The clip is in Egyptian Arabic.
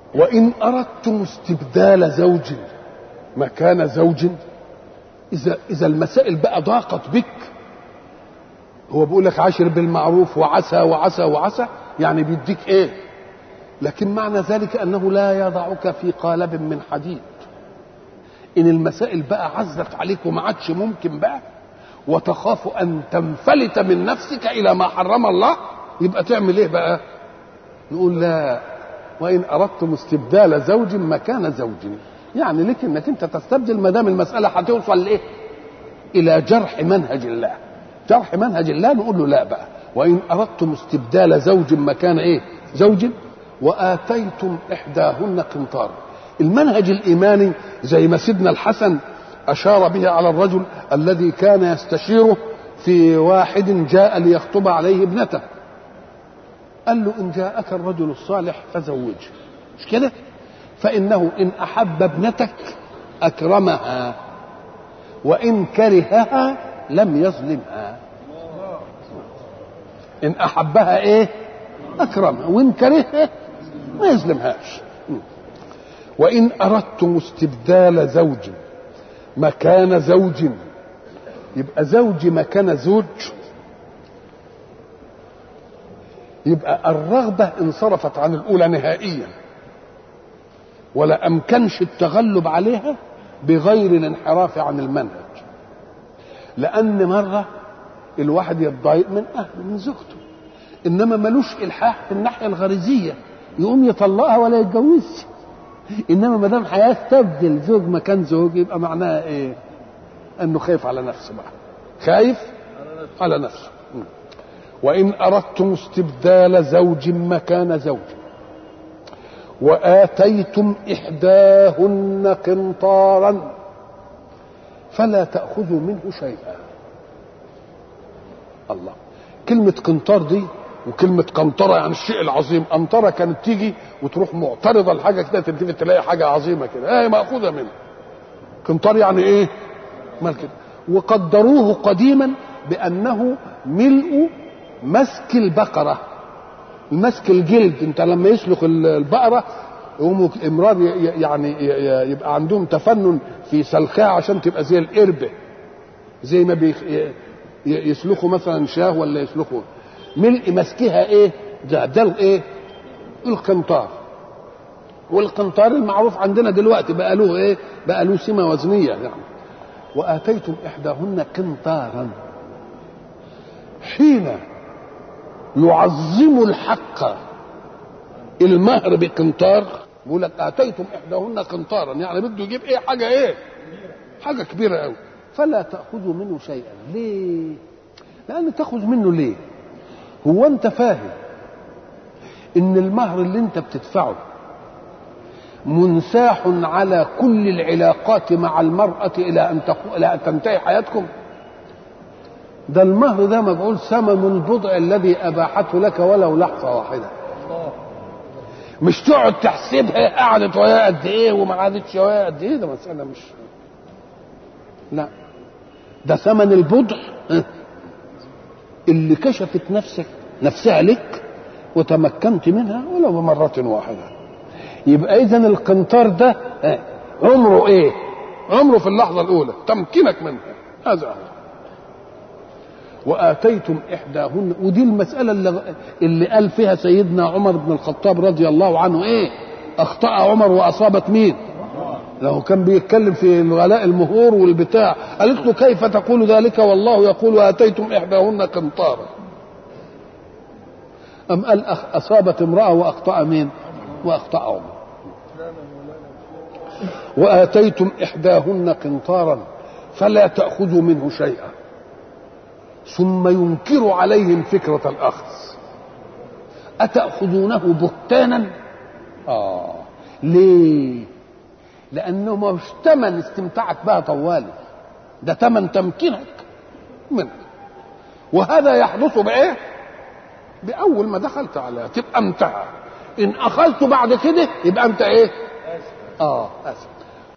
وإن أردتم استبدال زوج مكان زوج إذا إذا المسائل بقى ضاقت بك هو بيقول لك عاشر بالمعروف وعسى وعسى وعسى يعني بيديك إيه لكن معنى ذلك أنه لا يضعك في قالب من حديد إن المسائل بقى عزت عليك وما عادش ممكن بقى وتخاف أن تنفلت من نفسك إلى ما حرم الله يبقى تعمل إيه بقى نقول لا وإن أردتم استبدال زوج مكان زوج يعني لك انك انت تستبدل ما دام المساله هتوصل لايه؟ الى جرح منهج الله. جرح منهج الله نقول له لا بقى وان اردتم استبدال زوج مكان ايه؟ زوج واتيتم احداهن قنطارا. المنهج الايماني زي ما سيدنا الحسن اشار به على الرجل الذي كان يستشيره في واحد جاء ليخطب عليه ابنته. قال له ان جاءك الرجل الصالح فزوجه. مش كده؟ فإنه إن أحب ابنتك أكرمها وإن كرهها لم يظلمها إن أحبها إيه أكرمها وإن كرهها ما يظلمهاش وإن أردتم استبدال زوج مكان زوج يبقى زوج مكان زوج يبقى الرغبة انصرفت عن الأولى نهائيا ولا أمكنش التغلب عليها بغير الانحراف عن المنهج لأن مرة الواحد يتضايق من أهله من زوجته إنما ملوش إلحاح في الناحية الغريزية يقوم يطلقها ولا يتجوزش إنما ما دام هيستبدل زوج مكان زوج يبقى معناها إيه؟ أنه خايف على نفسه بقى خايف على نفسه وإن أردتم استبدال زوج مكان زوج وآتيتم إحداهن قنطارا فلا تأخذوا منه شيئا الله كلمة قنطار دي وكلمة قنطرة يعني الشيء العظيم قنطرة كانت تيجي وتروح معترضة لحاجة كده تلتفت تلاقي حاجة عظيمة كده ايه مأخوذة منه قنطار يعني ايه مال كده وقدروه قديما بأنه ملء مسك البقرة مسك الجلد انت لما يسلخ البقره يقوموا امرار يعني يبقى عندهم تفنن في سلخها عشان تبقى زي القربه زي ما بيخ يسلخوا مثلا شاه ولا يسلخوا ملء مسكها ايه ده ده الايه القنطار والقنطار المعروف عندنا دلوقتي بقى له ايه بقى له سمه وزنيه يعني واتيتم احداهن قنطارا حين يعظم الحق المهر بقنطار بيقول لك اتيتم احداهن قنطارا يعني بده يجيب ايه حاجه ايه حاجه كبيره قوي فلا تاخذوا منه شيئا ليه لان تاخذ منه ليه هو انت فاهم ان المهر اللي انت بتدفعه منساح على كل العلاقات مع المرأة إلى أن تقو... إلى أن تنتهي حياتكم ده المهر ده مجعول ثمن البضع الذي اباحته لك ولو لحظه واحده مش تقعد تحسبها قعدت وياه قد ايه وما قعدتش وياه قد ايه ده مساله مش لا ده ثمن البضع اللي كشفت نفسك نفسها لك وتمكنت منها ولو بمرة واحدة يبقى إذا القنطار ده عمره إيه؟ عمره في اللحظة الأولى تمكنك منها هذا هو واتيتم احداهن ودي المساله اللي, اللي قال فيها سيدنا عمر بن الخطاب رضي الله عنه ايه اخطا عمر واصابت مين له كان بيتكلم في الغلاء المهور والبتاع قالت له كيف تقول ذلك والله يقول واتيتم احداهن قنطارا ام قال اصابت امراه واخطا مين واخطا عمر واتيتم احداهن قنطارا فلا تاخذوا منه شيئا ثم ينكر عليهم فكرة الأخذ أتأخذونه بهتانا آه ليه لأنه مش تمن استمتاعك بها طوالي ده تمن تمكينك منه وهذا يحدث بإيه بأول ما دخلت عليها تبقى انتهى إن أخذت بعد كده يبقى أنت إيه آه أسف